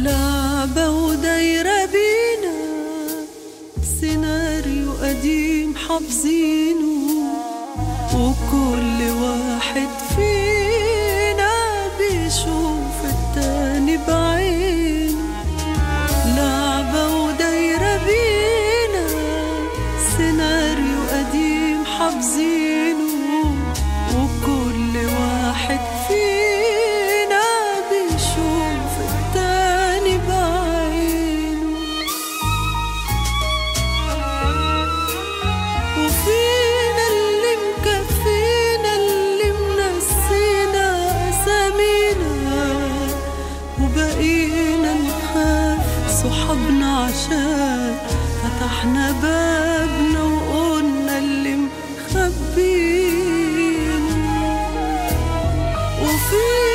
لعبة ودايرة بينا سيناريو قديم حافظينه وكل واحد فينا بيشوف التاني بعينه لعبة ودايرة بينا سيناريو قديم حافظينه وكل واحد فينا بيشوف التاني بعينه وفينا اللي مكفينا اللي منسينا أسامينا وبقينا نخاف صحابنا عشان فتحنا بابنا وقلنا اللي مخبينا وفينا